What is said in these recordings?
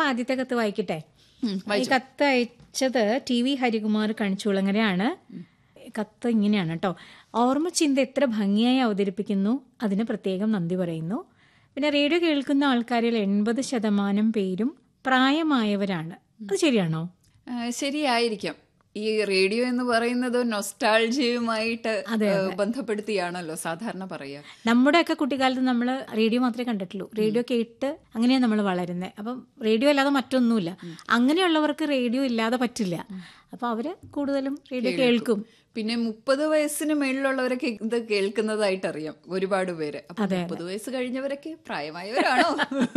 ആദ്യത്തെ കത്ത് വായിക്കട്ടെ ഉം, ഈ കത്ത് അയച്ചത് ടി വി ഹരികുമാർ കണിച്ചുളങ്ങരയാണ് കത്ത് ഇങ്ങനെയാണ് കേട്ടോ ഓർമ്മചിന്ത എത്ര ഭംഗിയായി അവതരിപ്പിക്കുന്നു അതിന് പ്രത്യേകം നന്ദി പറയുന്നു പിന്നെ റേഡിയോ കേൾക്കുന്ന ആൾക്കാരിൽ എൺപത് ശതമാനം പേരും പ്രായമായവരാണ് അത് ശരിയാണോ ആ, ശരിയായിരിക്കാം ഈ റേഡിയോ എന്ന് പറയുന്നത് നൊസ്റ്റാൾജിയുമായിട്ട് ബന്ധപ്പെടുത്തിയാണല്ലോ സാധാരണ പറയുക നമ്മുടെയൊക്കെ കുട്ടിക്കാലത്ത് നമ്മൾ റേഡിയോ മാത്രമേ കണ്ടിട്ടുള്ളൂ റേഡിയോ കേട്ട് അങ്ങനെയാണ് നമ്മൾ വളരുന്നത് അപ്പം റേഡിയോ അല്ലാതെ മറ്റൊന്നുമില്ല അങ്ങനെയുള്ളവർക്ക് റേഡിയോ ഇല്ലാതെ പറ്റില്ല അപ്പൊ അവര് കൂടുതലും റേഡിയോ കേൾക്കും പിന്നെ മുപ്പത് വയസ്സിന് മേളിലുള്ളവരൊക്കെ ഇത് കേൾക്കുന്നതായിട്ട് അറിയാം ഒരുപാട് പേര് അപ്പൊ മുപ്പത് വയസ്സ് കഴിഞ്ഞവരൊക്കെ പ്രായമായവരാണോ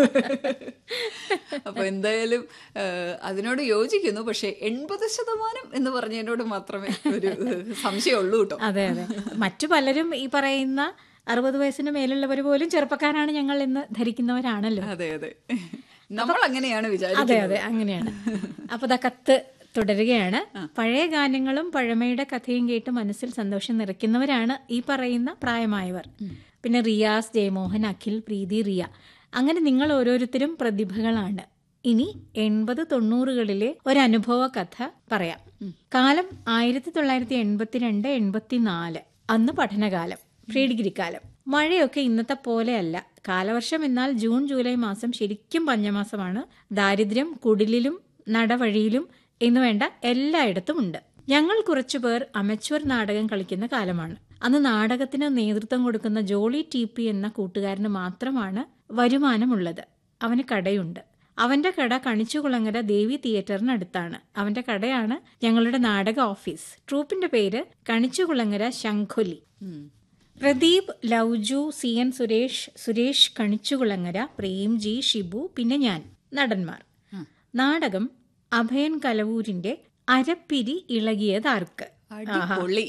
അപ്പൊ എന്തായാലും ആ, അതിനോട് യോജിക്കുന്നു പക്ഷെ എൺപത് ശതമാനം എന്ന് പറഞ്ഞതിനോട് മാത്രമേ ഒരു സംശയമുള്ളൂ കേട്ടോ അതെ അതെ മറ്റു പലരും ഈ പറയുന്ന അറുപത് വയസ്സിന് മേലുള്ളവർ പോലും ചെറുപ്പക്കാരാണ് ഞങ്ങൾ എന്ന് ധരിക്കുന്നവരാണല്ലോ അതെ അതെ നമ്മൾ അങ്ങനെയാണ് അതെ വിചാരിക്കുന്നത് അതെ അങ്ങനെയാണ് അപ്പൊ ദാ കത്ത് തുടരുകയാണ് പഴയ ഗാനങ്ങളും പഴമയുടെ കഥയും കേട്ട് മനസ്സിൽ സന്തോഷം നിറയ്ക്കുന്നവരാണ് ഈ പറയുന്ന പ്രായമായവർ പിന്നെ റിയാസ് ജയമോഹൻ അഖിൽ പ്രീതി റിയ അങ്ങനെ നിങ്ങൾ ഓരോരുത്തരും പ്രതിഭകളാണ് ഇനി എൺപത് തൊണ്ണൂറുകളിലെ ഒരനുഭവ കഥ പറയാം കാലം ആയിരത്തി തൊള്ളായിരത്തി എൺപത്തിരണ്ട് എൺപത്തിനാല് അന്ന് പഠനകാലം പ്രീ ഡിഗ്രി കാലം മഴയൊക്കെ ഇന്നത്തെ പോലെയല്ല കാലവർഷം എന്നാൽ ജൂൺ ജൂലൈ മാസം ശരിക്കും പഞ്ഞമാസമാണ് ദാരിദ്ര്യം കുടിലിലും നടവഴിയിലും എന്നു വേണ്ട എല്ലായിടത്തും ഉണ്ട് ഞങ്ങൾ കുറച്ചുപേർ അമച്വർ നാടകം കളിക്കുന്ന കാലമാണ് അന്ന് നാടകത്തിന് നേതൃത്വം കൊടുക്കുന്ന ജോളി ടി പി എന്ന കൂട്ടുകാരന് മാത്രമാണ് വരുമാനമുള്ളത് അവന് കടയുണ്ട് അവന്റെ കട കണിച്ചുകുളങ്ങര ദേവി തിയേറ്ററിനടുത്താണ് അവന്റെ കടയാണ് ഞങ്ങളുടെ നാടക ഓഫീസ് ട്രൂപ്പിന്റെ പേര് കണിച്ചുകുളങ്ങര ശംഖൊലി ഉം. പ്രദീപ് ലൗജു സി എൻ സുരേഷ് സുരേഷ് കണിച്ചുകുളങ്ങര പ്രേംജി ഷിബു പിന്നെ ഞാൻ നടന്മാർ നാടകം അഭയൻ കലവൂരിന്റെ അരപ്പിരി ഇളകിയതാർക്ക് അടിപൊളി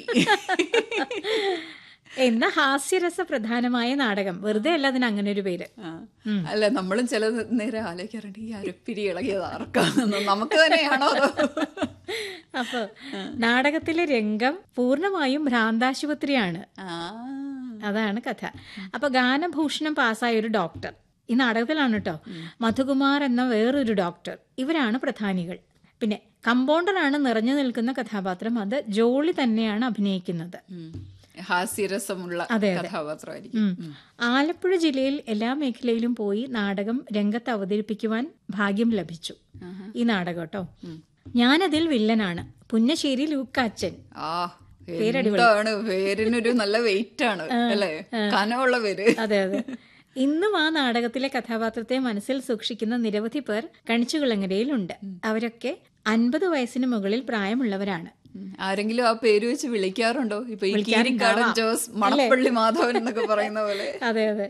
എന്ന ഹാസ്യരസ പ്രധാനമായ നാടകം വെറുതെ അല്ല അതിന് അങ്ങനെ ഒരു പേര് ആ. അല്ല നമ്മളും ചില നേരം ആലോചിക്കാറുണ്ട് ഈ അരപ്പിരി ഇളകിയത് ആർക്കാണെന്ന് നമുക്ക് തന്നെയാണോ അതോ അപ്പൊ നാടകത്തിലെ രംഗം പൂർണ്ണമായും ഭ്രാന്താശുപത്രിയാണ് ആ അതാണ് കഥ അപ്പൊ ഗാനഭൂഷണം പാസ്സായ ഒരു ഡോക്ടർ ഈ നാടകത്തിലാണ് കേട്ടോ മധുകുമാർ എന്ന വേറൊരു ഡോക്ടർ ഇവരാണ് പ്രധാനികൾ പിന്നെ കമ്പൗണ്ടറാണ് നിറഞ്ഞു നിൽക്കുന്ന കഥാപാത്രം അത് ജോളി തന്നെയാണ് അഭിനയിക്കുന്നത് ഉം. ഹാസ്യരസമുള്ള അതെ, കഥാപാത്രമായിരിക്കും ഉം. ആലപ്പുഴ ജില്ലയിൽ എല്ലാ മേഖലയിലും പോയി നാടകം രംഗത്ത് അവതരിപ്പിക്കുവാൻ ഭാഗ്യം ലഭിച്ചു ഈ നാടകം കേട്ടോ ഞാനതിൽ വില്ലനാണ് പുന്നശ്ശേരി ലൂക്കാച്ചൻ ആ എന്താണ് പേരിനൊരു നല്ല വെയിറ്റ് ആണ് അല്ലേ കനമുള്ള പേര് അതെ അതെ ഇന്നും ആ നാടകത്തിലെ കഥാപാത്രത്തെ മനസ്സിൽ സൂക്ഷിക്കുന്ന നിരവധി പേർ കണിച്ചുകുളങ്ങരയിലുണ്ട് അവരൊക്കെ അൻപത് വയസ്സിന് മുകളിൽ പ്രായമുള്ളവരാണ് ഉം. ആരെങ്കിലും ആ പേര് വെച്ച് വിളിക്കാറുണ്ടോ ഇപ്പൊ ഈ കീരിക്കാടൻ ജോസ് മണപ്പള്ളി മാധവൻ എന്നൊക്കെ പറയുന്ന പോലെ അതെ അതെ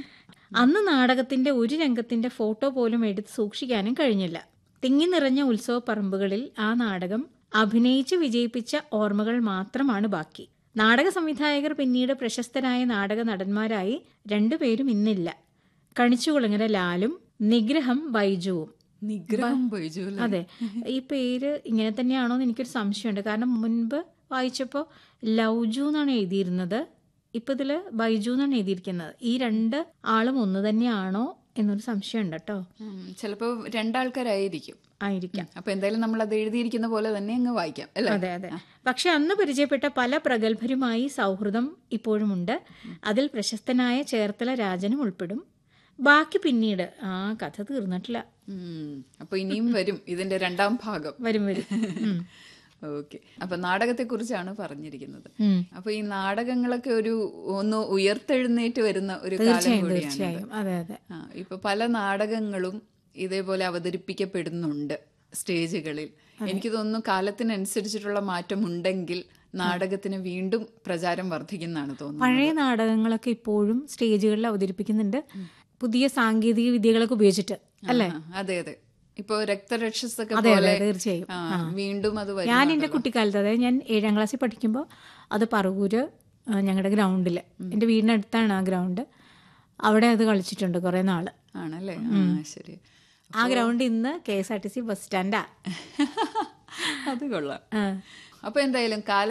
അന്ന് നാടകത്തിന്റെ ഒരു രംഗത്തിന്റെ ഫോട്ടോ പോലും എടുത്ത് സൂക്ഷിക്കാനും കഴിഞ്ഞില്ല തിങ്ങി നിറഞ്ഞ ഉത്സവ പറമ്പുകളിൽ ആ നാടകം അഭിനയിച്ച് വിജയിപ്പിച്ച ഓർമ്മകൾ മാത്രമാണ് ബാക്കി നാടക സംവിധായകർ പിന്നീട് പ്രശസ്തരായ നാടക നടന്മാരായി രണ്ടുപേരും ഇന്നില്ല കണിച്ചുകുളങ്ങര ലാലും നിഗ്രഹം ബൈജുവും നിഗ്രഹം ബൈജു അല്ലേ? അതെ ഈ പേര് ഇങ്ങനെ തന്നെയാണോ എന്ന് എനിക്കൊരു സംശയമുണ്ട് കാരണം മുൻപ് വായിച്ചപ്പോൾ ലൗജു എന്നാണ് എഴുതിയിരുന്നത് ഇപ്പൊ ഇതില് ബൈജു എന്നാണ് എഴുതിയിരിക്കുന്നത് ഈ രണ്ട് ആളും ഒന്ന് തന്നെയാണോ എന്നൊരു സംശയമുണ്ട് കേട്ടോ ഉം. ചിലപ്പോ രണ്ടാൾക്കാരായിരിക്കും ആയിരിക്കാം അപ്പൊ എന്തായാലും നമ്മൾ അത് എഴുതിയിരിക്കുന്ന പോലെ തന്നെ അങ്ങ് വായിക്കാം അല്ലേ അതെ അതെ പക്ഷെ അന്ന് പരിചയപ്പെട്ട പല പ്രഗത്ഭരുമായി സൗഹൃദം ഇപ്പോഴുമുണ്ട് അതിൽ പ്രശസ്തനായ ചേർത്തല രാജനും ഉൾപ്പെടും ബാക്കി പിന്നീട് ആ കഥ തീർന്നിട്ടില്ല ഉം. അപ്പൊ ഇനിയും വരും ഇതിന്റെ രണ്ടാം ഭാഗം വരും വരും ഉം. ഓക്കെ അപ്പൊ നാടകത്തെ കുറിച്ചാണ് പറഞ്ഞിരിക്കുന്നത് ഉം. അപ്പൊ ഈ നാടകങ്ങളൊക്കെ ഒരു ഒന്ന് ഉയർത്തെഴുന്നേറ്റ് വരുന്ന ഒരു കാലം തീർച്ചയായും കൂടിയാണ് തീർച്ചയായും അതെ അതെ ആ, ഇപ്പൊ പല നാടകങ്ങളും ഇതേപോലെ അവതരിപ്പിക്കപ്പെടുന്നുണ്ട് സ്റ്റേജുകളിൽ എനിക്ക് തോന്നുന്നു കാലത്തിനനുസരിച്ചിട്ടുള്ള മാറ്റം ഉണ്ടെങ്കിൽ നാടകത്തിന് വീണ്ടും പ്രചാരം വർദ്ധിക്കുന്നതാണ് തോന്നുന്നത് പഴയ നാടകങ്ങളൊക്കെ ഇപ്പോഴും സ്റ്റേജുകളിൽ അവതരിപ്പിക്കുന്നുണ്ട് പുതിയ സാങ്കേതിക വിദ്യകളൊക്കെ ഉപയോഗിച്ചിട്ട് അല്ലേ ആ, അതെ അതെ ഇപ്പൊ രക്തരക്ഷസൊക്കെ അതെ അതെ പോലെ തീർച്ചയായും ആ, വീണ്ടും അത് വരും ഞാൻ എൻ്റെ കുട്ടിക്കാലത്ത് അതായത് ഞാൻ ഏഴാം ക്ലാസ്സിൽ പഠിക്കുമ്പോൾ അത് പറവൂര് ആ, ഞങ്ങളുടെ ഗ്രൗണ്ടിൽ എൻ്റെ വീടിനടുത്താണ് ആ ഗ്രൗണ്ട് അവിടെ അത് കളിച്ചിട്ടുണ്ട് കുറേ നാള് ആണല്ലേ ആ ശരി ആ ഗ്രൗണ്ട് ഇന്ന് K S R T C bus സ്റ്റാൻഡാ അത് കൊള്ളാം ആ. അപ്പൊ എന്തായാലും കാല